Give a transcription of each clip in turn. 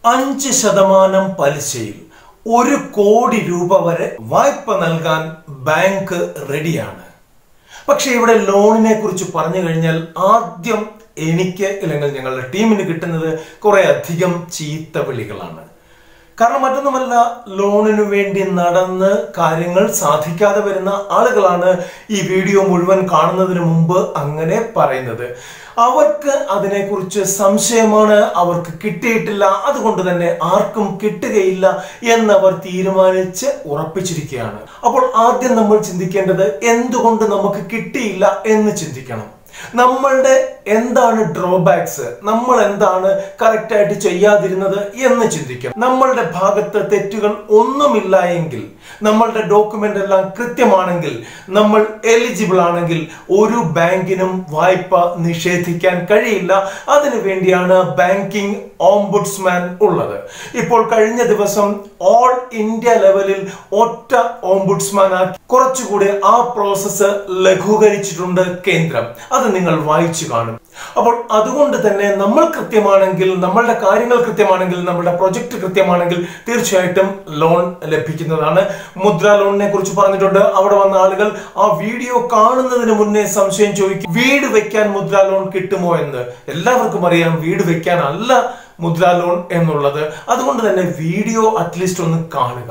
അഞ്ച് ശതമാനം പലിശയിൽ ഒരു കോടി രൂപ വരെ വായ്പ നൽകാൻ ബാങ്ക് റെഡിയാണ് പക്ഷെ ഇവിടെ ലോണിനെ കുറിച്ച് പറഞ്ഞു കഴിഞ്ഞാൽ ആദ്യം എനിക്ക് അല്ലെങ്കിൽ ഞങ്ങളുടെ ടീമിന് കിട്ടുന്നത് കുറെ അധികം ചീത്ത വിളികളാണ് കാരണം മറ്റൊന്നുമല്ല ലോണിനു വേണ്ടി നടന്ന് കാര്യങ്ങൾ സാധിക്കാതെ വരുന്ന ആളുകളാണ് ഈ വീഡിയോ മുഴുവൻ കാണുന്നതിന് മുമ്പ് അങ്ങനെ പറയുന്നത് അവർക്ക് അതിനെക്കുറിച്ച് സംശയമാണ് അവർക്ക് കിട്ടിയിട്ടില്ല അതുകൊണ്ട് തന്നെ ആർക്കും കിട്ടുകയില്ല എന്നവർ തീരുമാനിച്ച് ഉറപ്പിച്ചിരിക്കുകയാണ് അപ്പോൾ ആദ്യം നമ്മൾ ചിന്തിക്കേണ്ടത് എന്തുകൊണ്ട് നമുക്ക് കിട്ടിയില്ല എന്ന് ചിന്തിക്കണം നമ്മളുടെ എന്താണ് ഡ്രോബാക്സ് നമ്മൾ എന്താണ് കറക്റ്റ് ആയിട്ട് ചെയ്യാതിരുന്നത് എന്ന് ചിന്തിക്കണം നമ്മളുടെ ഭാഗത്ത് തെറ്റുകൾ ഒന്നുമില്ല എങ്കിൽ നമ്മളുടെ ഡോക്യുമെന്റ് എല്ലാം കൃത്യമാണെങ്കിൽ നമ്മൾ എലിജിബിൾ ആണെങ്കിൽ ഒരു ബാങ്കിനും വായ്പ നിഷേധിക്കാൻ കഴിയില്ല അതിനു വേണ്ടിയാണ് ബാങ്കിങ് ഓംബുഡ്സ്മാൻ ഉള്ളത് ഇപ്പോൾ കഴിഞ്ഞ ദിവസം ഓൾ ഇന്ത്യ ലെവലിൽ ഒറ്റ ഓംബുഡ്സ്മാൻ ആക്കി കുറച്ചുകൂടി ആ പ്രോസസ്സ് ലഘൂകരിച്ചിട്ടുണ്ട് കേന്ദ്രം അത് നിങ്ങൾ വായിച്ചു കാണും അപ്പോൾ അതുകൊണ്ട് തന്നെ നമ്മൾ കൃത്യമാണെങ്കിൽ നമ്മളുടെ കാര്യങ്ങൾ കൃത്യമാണെങ്കിൽ നമ്മുടെ പ്രൊജക്ട് കൃത്യമാണെങ്കിൽ തീർച്ചയായിട്ടും ലോൺ ലഭിക്കുന്നതാണ് മുദ്ര ലോണിനെ കുറിച്ച് പറഞ്ഞിട്ടുണ്ട് അവിടെ വന്ന ആളുകൾ ആ വീഡിയോ കാണുന്നതിന് മുന്നേ സംശയം ചോദിക്കും വീട് വെക്കാൻ മുദ്ര ലോൺ കിട്ടുമോ എന്ന് എല്ലാവർക്കും അറിയാം വീട് വെക്കാൻ അല്ല മുദ്ര ലോൺ എന്നുള്ളത് അതുകൊണ്ട് തന്നെ വീഡിയോ അറ്റ്ലീസ്റ്റ് ഒന്ന് കാണുക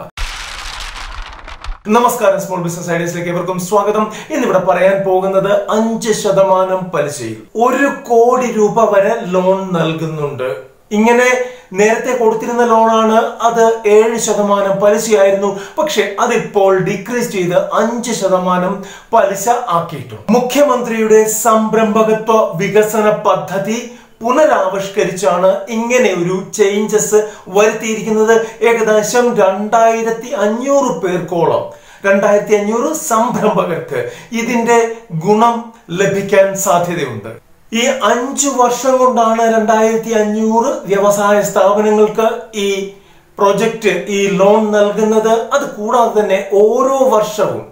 നമസ്കാരം സ്മോൾ ബിസിനസ് ഐഡിയസിലേക്ക് എവർക്കും സ്വാഗതം ഇന്നിവിടെ പറയാൻ പോകുന്നത് അഞ്ച് ശതമാനം പലിശയിൽ ഒരു കോടി രൂപ വരെ ലോൺ നൽകുന്നുണ്ട് ഇങ്ങനെ നേരത്തെ കൊടുത്തിരുന്ന ലോണാണ് അത് ഏഴ് ശതമാനം പലിശയായിരുന്നു പക്ഷെ അതിപ്പോൾ ഡിക്രീസ് ചെയ്ത് അഞ്ച് ശതമാനം പലിശ ആക്കിയിട്ടുണ്ട് മുഖ്യമന്ത്രിയുടെ സംരംഭകത്വ വികസന പദ്ധതി പുനരാവിഷ്കരിച്ചാണ് ഇങ്ങനെ ഒരു ചേഞ്ചസ് വരുത്തിയിരിക്കുന്നത് ഏകദേശം രണ്ടായിരത്തി അഞ്ഞൂറ് പേർക്കോളം രണ്ടായിരത്തി അഞ്ഞൂറ് സംരംഭകർക്ക് ഇതിന്റെ ഗുണം ലഭിക്കാൻ സാധ്യതയുണ്ട് ഈ അഞ്ചു വർഷം കൊണ്ടാണ് രണ്ടായിരത്തി അഞ്ഞൂറ് വ്യവസായ സ്ഥാപനങ്ങൾക്ക് ഈ പ്രൊജക്റ്റ് ഈ ലോൺ നൽകുന്നത് അത് കൂടാതെ തന്നെ ഓരോ വർഷവും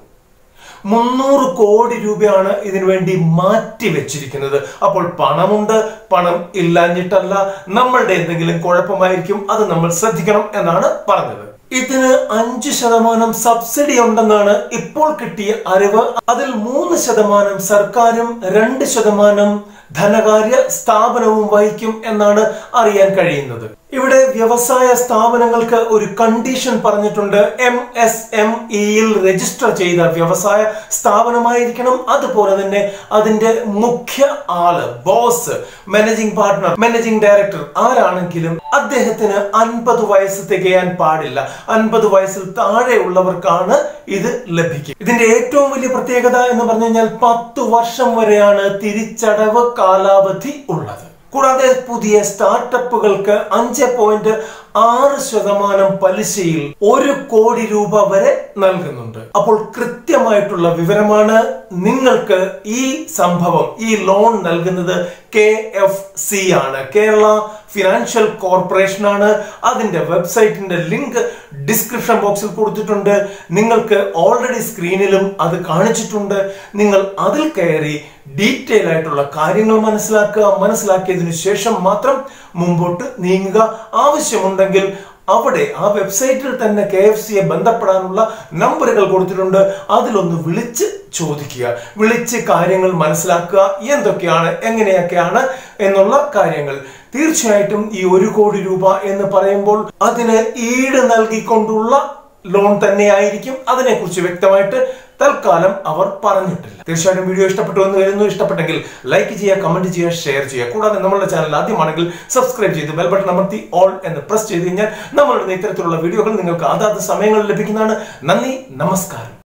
മുന്നൂറ് കോടി രൂപയാണ് ഇതിനു വേണ്ടി മാറ്റി വെച്ചിരിക്കുന്നത് അപ്പോൾ പണമുണ്ട് പണം ഇല്ലാഞ്ഞിട്ടല്ല നമ്മളുടെ എന്തെങ്കിലും കുഴപ്പമായിരിക്കും അത് നമ്മൾ ശ്രദ്ധിക്കണം എന്നാണ് പറഞ്ഞത് ഇതിന് അഞ്ച് ശതമാനം സബ്സിഡി ഉണ്ടെന്നാണ് ഇപ്പോൾ കിട്ടിയ അറിവ് അതിൽ മൂന്ന് ശതമാനം സർക്കാരും രണ്ട് ശതമാനം ധനകാര്യ സ്ഥാപനവും വഹിക്കും എന്നാണ് അറിയാൻ കഴിയുന്നത് ഇവിടെ വ്യവസായ സ്ഥാപനങ്ങൾക്ക് ഒരു കണ്ടീഷൻ പറഞ്ഞിട്ടുണ്ട് എം എസ് എം ഇയിൽ രജിസ്റ്റർ ചെയ്ത വ്യവസായ സ്ഥാപനമായിരിക്കണം അതുപോലെ തന്നെ അതിന്റെ മുഖ്യ ആള് boss managing partner managing director ആരാണെങ്കിലും അദ്ദേഹത്തിന് അൻപത് വയസ്സ് തികയാൻ പാടില്ല അൻപത് വയസ്സിൽ താഴെയുള്ളവർക്കാണ് ഇത് ലഭിക്കുക ഇതിന്റെ ഏറ്റവും വലിയ പ്രത്യേകത എന്ന് പറഞ്ഞു കഴിഞ്ഞാൽ പത്ത് വർഷം വരെയാണ് തിരിച്ചടവ് കാലാവധി ഉള്ളത് കൂടാതെ പുതിയ സ്റ്റാർട്ടപ്പുകൾക്ക് അഞ്ച് പോയിന്റ് ആറ് ശതമാനം പലിശയിൽ ഒരു കോടി രൂപ വരെ നൽകുന്നുണ്ട് അപ്പോൾ കൃത്യമായിട്ടുള്ള വിവരമാണ് നിങ്ങൾക്ക് ഈ സംഭവം ഈ ലോൺ നൽകുന്നത് കെ എഫ് സി ആണ് കേരള ഫിനാൻഷ്യൽ കോർപ്പറേഷൻ ആണ് അതിന്റെ വെബ്സൈറ്റിന്റെ ലിങ്ക് ഡിസ്ക്രിപ്ഷൻ ബോക്സിൽ കൊടുത്തിട്ടുണ്ട് നിങ്ങൾക്ക് ഓൾറെഡി സ്ക്രീനിലും അത് കാണിച്ചിട്ടുണ്ട് നിങ്ങൾ അതിൽ കയറി ഡീറ്റെയിൽ ആയിട്ടുള്ള കാര്യങ്ങൾ മനസ്സിലാക്കുക മനസ്സിലാക്കിയതിനു ശേഷം മാത്രം മുമ്പോട്ട് നീങ്ങുക ആവശ്യമുണ്ടെങ്കിൽ അവിടെ ആ വെബ്സൈറ്റിൽ തന്നെ കെ എഫ് സിയെ ബന്ധപ്പെടാനുള്ള നമ്പറുകൾ കൊടുത്തിട്ടുണ്ട് അതിലൊന്ന് വിളിച്ച് ചോദിക്കുക വിളിച്ച് കാര്യങ്ങൾ മനസ്സിലാക്കുക എന്തൊക്കെയാണ് എങ്ങനെയൊക്കെയാണ് എന്നുള്ള കാര്യങ്ങൾ തീർച്ചയായിട്ടും ഈ ഒരു കോടി രൂപ എന്ന് പറയുമ്പോൾ അതിന് ഈട് നൽകിക്കൊണ്ടുള്ള ലോൺ തന്നെയായിരിക്കും അതിനെക്കുറിച്ച് വ്യക്തമായിട്ട് തൽക്കാലം അവർ പറഞ്ഞിട്ടില്ല തീർച്ചയായിട്ടും വീഡിയോ ഇഷ്ടപ്പെട്ടു എന്ന് കരുതുന്നു ഇഷ്ടപ്പെട്ടെങ്കിൽ ലൈക്ക് ചെയ്യുക കമന്റ് ചെയ്യുക ഷെയർ ചെയ്യുക കൂടാതെ നമ്മുടെ ചാനൽ ആദ്യമാണെങ്കിൽ സബ്സ്ക്രൈബ് ചെയ്ത് ബെൽ ബട്ടൺ അമർത്തി ഓൾ എന്ന് പ്രസ് ചെയ്ത് കഴിഞ്ഞാൽ നമ്മളുടെ ഇത്തരത്തിലുള്ള വീഡിയോകൾ നിങ്ങൾക്ക് അതാത് സമയങ്ങളിൽ ലഭിക്കുന്നതാണ് നന്ദി നമസ്കാരം